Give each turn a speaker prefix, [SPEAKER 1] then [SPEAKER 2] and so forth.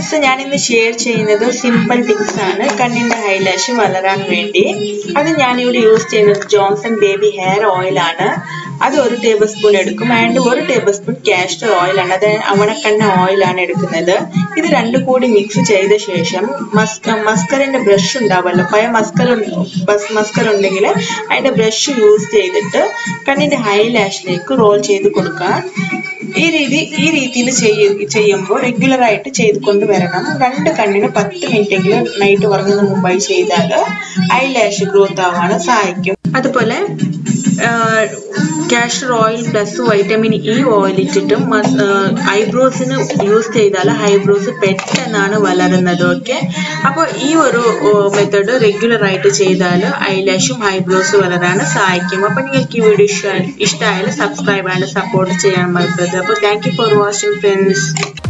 [SPEAKER 1] friends ഞാൻ ഇന്ന് share ചെയ്യുന്നത് സിമ്പിൾ ടിപ്സ് ആണ് കണ്ണിന്റെ ഹൈലാഷ് വളരാൻ വേണ്ടി അത് ഞാനിവിടെ യൂസ് ചെയ്യുന്നത് ജോൺസൺ ബേബി ഹെയർ ഓയിൽ ആണ് അത് ഒരു ടേബിൾ സ്പൂൺ എടുക്കും ആൻഡ് ഒരു ടേബിൾ സ്പൂൺ കാസ്റ്റർ ഓയിലാണ് അത് അവണക്കണ്ണ ഓയിലാണ് എടുക്കുന്നത് ഇത് രണ്ടും കൂടി മിക്സ് ചെയ്ത ശേഷം മസ്ക മസ്കറിന്റെ ബ്രഷ് ഉണ്ടാവുമല്ലോ പഴയ മസ്കർ മസ്കർ ഉണ്ടെങ്കിൽ അതിന്റെ ബ്രഷ് യൂസ് ചെയ്തിട്ട് കണ്ണിന്റെ ഹൈലാഷിലേക്ക് റോൾ ചെയ്ത് കൊടുക്കുക ഈ രീതി ഈ രീതിയിൽ ചെയ്യുമ്പോൾ റെഗുലർ ആയിട്ട് ചെയ്തുകൊണ്ട് വരണം രണ്ട് കണ്ണിന് പത്ത് മിനിറ്റെങ്കിലും നൈറ്റ് ഉറങ്ങുന്ന മുമ്പായി ചെയ്താൽ ഐ ലാഷ് ഗ്രോത്ത് ആവാൻ സഹായിക്കും അതുപോലെ castor oil plus vitamin E oil ഇട്ടിട്ടും ഐബ്രോസിന് യൂസ് ചെയ്താൽ ഐബ്രോസ് പെട്ടെന്നാണ് വളരുന്നത് ഓക്കെ അപ്പോൾ ഈ ഒരു മെത്തേഡ് റെഗുലർ ആയിട്ട് ചെയ്താൽ ഐലാഷും ഐബ്രോസ് വളരാൻ സഹായിക്കും അപ്പോൾ നിങ്ങൾക്ക് ഈ വീഡിയോ ഇഷ്ടമായാലും സബ്സ്ക്രൈബ് ആൻഡ് സപ്പോർട്ട് ചെയ്യാൻ മറക്കരുത് അപ്പോൾ thank you for watching friends